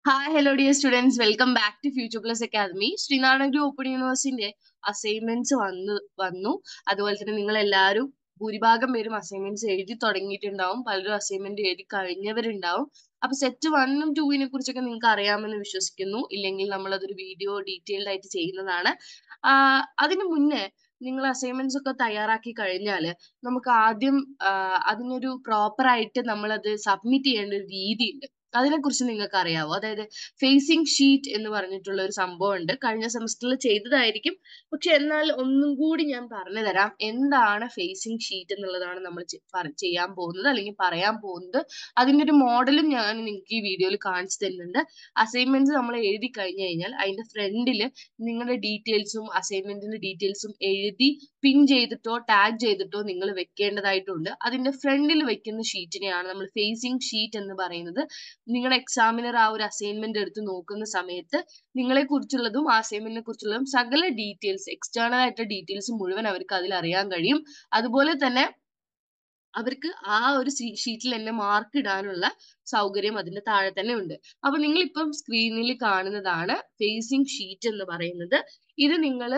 hi hello dear students welcome back to future plus academy Sreenarayana open യൂണിവേഴ്സിന്റെ assignments വന്നു വന്നു അതുപോലെ തന്നെ നിങ്ങൾ എല്ലാവരും ഭൂരിഭാഗം പേരും അസൈൻമെന്റ്സ് എഴുതി തുടങ്ങിയിട്ടുണ്ടാവും പലരും അസൈൻമെന്റ് എഴുതി കഴിഞ്ഞവരുണ്ടാവും അപ്പൊ സെറ്റ് വണ്ണും ടൂവിനെ കുറിച്ചൊക്കെ നിങ്ങൾക്ക് അറിയാമെന്ന് വിശ്വസിക്കുന്നു ഇല്ലെങ്കിൽ നമ്മൾ അതൊരു വീഡിയോ ഡീറ്റെയിൽഡ് ആയിട്ട് ചെയ്യുന്നതാണ് ആഹ് അതിനു മുന്നേ നിങ്ങൾ അസൈൻമെന്റ്സ് ഒക്കെ തയ്യാറാക്കി കഴിഞ്ഞാൽ നമുക്ക് ആദ്യം ആഹ് അതിനൊരു പ്രോപ്പർ ആയിട്ട് നമ്മൾ അത് സബ്മിറ്റ് ചെയ്യേണ്ട ഒരു രീതിയുണ്ട് അതിനെക്കുറിച്ച് നിങ്ങൾക്ക് അറിയാവോ അതായത് ഫേസിംഗ് ഷീറ്റ് എന്ന് പറഞ്ഞിട്ടുള്ള ഒരു സംഭവം ഉണ്ട് കഴിഞ്ഞ സെമസ്റ്ററിൽ ചെയ്തതായിരിക്കും പക്ഷെ എന്നാൽ ഒന്നും കൂടി ഞാൻ പറഞ്ഞു തരാം എന്താണ് ഫേസിംഗ് ഷീറ്റ് എന്നുള്ളതാണ് നമ്മൾ ചെയ്യാൻ പോകുന്നത് അല്ലെങ്കിൽ പറയാൻ പോകുന്നത് അതിന്റെ ഒരു മോഡലും ഞാൻ നിങ്ങൾക്ക് ഈ വീഡിയോയിൽ കാണിച്ചു തരുന്നുണ്ട് അസൈൻമെന്റ്സ് നമ്മൾ എഴുതി കഴിഞ്ഞു കഴിഞ്ഞാൽ അതിന്റെ ഫ്രണ്ടിൽ നിങ്ങളുടെ ഡീറ്റെയിൽസും അസൈൻമെന്റിന്റെ ഡീറ്റെയിൽസും എഴുതി പിൻ ചെയ്തിട്ടോ ടാഗ് ചെയ്തിട്ടോ നിങ്ങൾ വെക്കേണ്ടതായിട്ടുണ്ട് അതിന്റെ ഫ്രണ്ടിൽ വെക്കുന്ന ഷീറ്റിനെയാണ് നമ്മൾ ഫേസിംഗ് ഷീറ്റ് എന്ന് പറയുന്നത് നിങ്ങളുടെ എക്സാമിനർ ആ ഒരു അസൈൻമെന്റ് എടുത്ത് നോക്കുന്ന സമയത്ത് നിങ്ങളെ കുറിച്ചുള്ളതും ആ അസൈൻമെന്റിനെ കുറിച്ചുള്ളതും സകല ഡീറ്റെയിൽസ് എക്സ്റ്റേണൽ ആയിട്ടുള്ള ഡീറ്റെയിൽസ് മുഴുവൻ അവർക്ക് അതിൽ അറിയാൻ കഴിയും അതുപോലെ തന്നെ അവർക്ക് ആ ഒരു ഷീറ്റിൽ തന്നെ മാർക്ക് ഇടാനുള്ള സൗകര്യം അതിന്റെ താഴെ തന്നെ ഉണ്ട് അപ്പൊ നിങ്ങൾ ഇപ്പം സ്ക്രീനിൽ കാണുന്നതാണ് ഫേസിംഗ് ഷീറ്റ് എന്ന് പറയുന്നത് ഇത് നിങ്ങൾ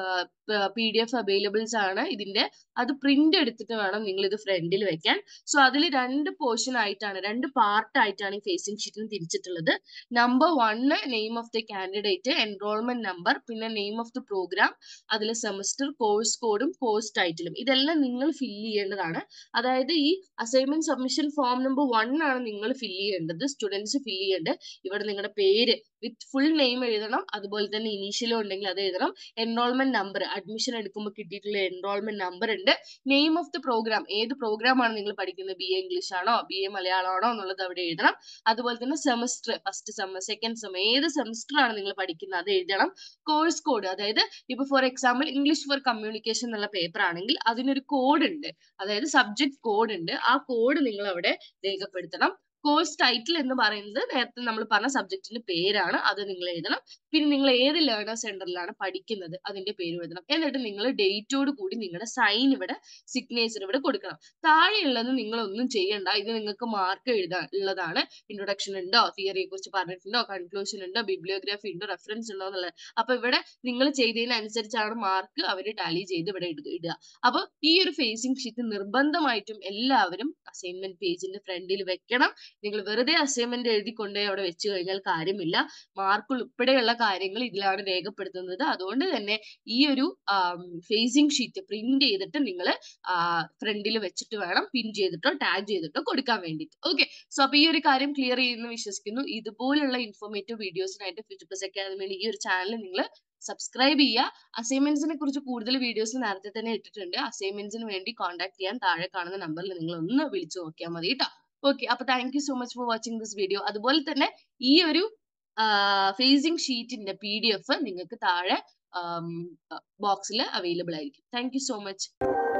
പി ഡി എഫ് അവൈലബിൾസ് ആണ് ഇതിന്റെ അത് പ്രിന്റ് എടുത്തിട്ട് വേണം നിങ്ങൾ ഇത് ഫ്രണ്ടിൽ വെക്കാൻ സോ അതിൽ രണ്ട് പോർഷൻ ആയിട്ടാണ് രണ്ട് പാർട്ട് ആയിട്ടാണ് ഈ ഫേസിംഗ് ഷീറ്റിന് തിരിച്ചിട്ടുള്ളത് number one name of the candidate enrolment number പിന്നെ നെയിം ഓഫ് ദി പ്രോഗ്രാം അതിൽ സെമസ്റ്റർ കോഴ്സ് കോഡും കോഴ്സ് ടൈറ്റിലും ഇതെല്ലാം നിങ്ങൾ ഫില്ല് ചെയ്യേണ്ടതാണ് അതായത് ഈ assignment submission form number one ആണ് നിങ്ങൾ ഫില്ല് ചെയ്യേണ്ടത് സ്റ്റുഡൻസ് ഫില്ല് ചെയ്യേണ്ടത് ഇവിടെ നിങ്ങളുടെ പേര് വിത്ത് ഫുൾ നെയിം എഴുതണം അതുപോലെ തന്നെ ഇനീഷ്യലും ഉണ്ടെങ്കിൽ അത് എഴുതണം എൻറോൾമെന്റ് നമ്പർ അഡ്മിഷൻ എടുക്കുമ്പോൾ കിട്ടിയിട്ടുള്ള എൻറോൾമെന്റ് നമ്പർ ഉണ്ട് നെയിം ഓഫ് ദി പ്രോഗ്രാം ഏത് പ്രോഗ്രാം ആണ് നിങ്ങൾ പഠിക്കുന്നത് ബി എ ഇംഗ്ലീഷ് ആണോ ബി എ മലയാളം ആണോ എന്നുള്ളത് അവിടെ എഴുതണം അതുപോലെ തന്നെ semester first sem second sem ഏത് സെമസ്റ്റർ ആണ് നിങ്ങൾ പഠിക്കുന്നത് അത് എഴുതണം കോഴ്സ് കോഡ് അതായത് ഇപ്പൊ for example English for communication എന്നുള്ള പേപ്പർ ആണെങ്കിൽ അതിനൊരു കോഡ് ഉണ്ട് അതായത് സബ്ജക്ട് കോഡ് ഉണ്ട് ആ കോഡ് നിങ്ങൾ അവിടെ രേഖപ്പെടുത്തണം കോഴ്സ് ടൈറ്റിൽ എന്ന് പറയുന്നത് നേരത്തെ നമ്മൾ പറഞ്ഞ സബ്ജക്റ്റിന്റെ പേരാണ് അത് നിങ്ങൾ എഴുതണം പിന്നെ നിങ്ങൾ ഏത് ലേണർ സെന്ററിലാണ് പഠിക്കുന്നത് അതിന്റെ പേര് എഴുതണം എന്നിട്ട് നിങ്ങൾ ഡേറ്റോട് കൂടി നിങ്ങളുടെ സൈൻ ഇവിടെ സിഗ്നേച്ചർ ഇവിടെ കൊടുക്കണം താഴെയുള്ളത് നിങ്ങൾ ഒന്നും ചെയ്യണ്ട ഇത് നിങ്ങൾക്ക് മാർക്ക് എഴുതാൻ ഉള്ളതാണ് ഇൻട്രൊഡക്ഷൻ ഉണ്ടോ തിയറിയെ കുറിച്ച് പറഞ്ഞിട്ടുണ്ടോ കൺക്ലൂഷൻ ഉണ്ടോ ബിബ്ലിയോഗ്രാഫി ഉണ്ടോ റെഫറൻസ് ഉണ്ടോ എന്നുള്ളത് അപ്പൊ ഇവിടെ നിങ്ങൾ ചെയ്തതിനനുസരിച്ചാണ് മാർക്ക് അവർ ടാലി ചെയ്ത് ഇവിടെ ഇടുക അപ്പൊ ഈ ഒരു ഫേസിംഗ് ഷീറ്റ് നിർബന്ധമായിട്ടും എല്ലാവരും അസൈൻമെന്റ് പേജിന്റെ ഫ്രണ്ടിൽ വെക്കണം നിങ്ങൾ വെറുതെ അസൈൻമെന്റ് എഴുതി കൊണ്ടുപോയി അവിടെ വെച്ച് കഴിഞ്ഞാൽ കാര്യമില്ല മാർക്ക് ഉൾപ്പെടെയുള്ള കാര്യങ്ങൾ ഇതിലാണ് രേഖപ്പെടുത്തുന്നത് അതുകൊണ്ട് തന്നെ ഈ ഒരു ഫേസിംഗ് ഷീറ്റ് പ്രിന്റ് ചെയ്തിട്ട് നിങ്ങൾ ഫ്രണ്ടിൽ വെച്ചിട്ട് വേണം പിൻ ചെയ്തിട്ടോ ടാഗ് ചെയ്തിട്ടോ കൊടുക്കാൻ വേണ്ടിയിട്ട് ഓക്കെ സോ അപ്പൊ ഈ ഒരു കാര്യം ക്ലിയർ ചെയ്യുന്നു വിശ്വസിക്കുന്നു ഇതുപോലുള്ള ഇൻഫോർമേറ്റീവ് വീഡിയോസിനായിട്ട് ഫ്യൂച്ചർ പ്ലസ് അക്കാദമിയുടെ ഈ ഒരു ചാനൽ നിങ്ങൾ സബ്സ്ക്രൈബ് ചെയ്യുക അസൈൻമെന്റ്സിനെ കുറിച്ച് കൂടുതൽ വീഡിയോസ് നേരത്തെ തന്നെ ഇട്ടിട്ടുണ്ട് അസൈൻമെന്റ്സിന് വേണ്ടി കോൺടാക്ട് ചെയ്യാൻ താഴെ കാണുന്ന നമ്പറിൽ നിങ്ങൾ ഒന്ന് വിളിച്ചു നോക്കിയാൽ മതി കേട്ടോ ഓക്കെ അപ്പൊ thank you so much for watching this video അതുപോലെ തന്നെ ഈ ഒരു ഫേസിംഗ് ഷീറ്റിന്റെ പി ഡി എഫ് നിങ്ങൾക്ക് താഴെ ബോക്സിൽ അവൈലബിൾ ആയിരിക്കും താങ്ക് യു സോ മച്ച്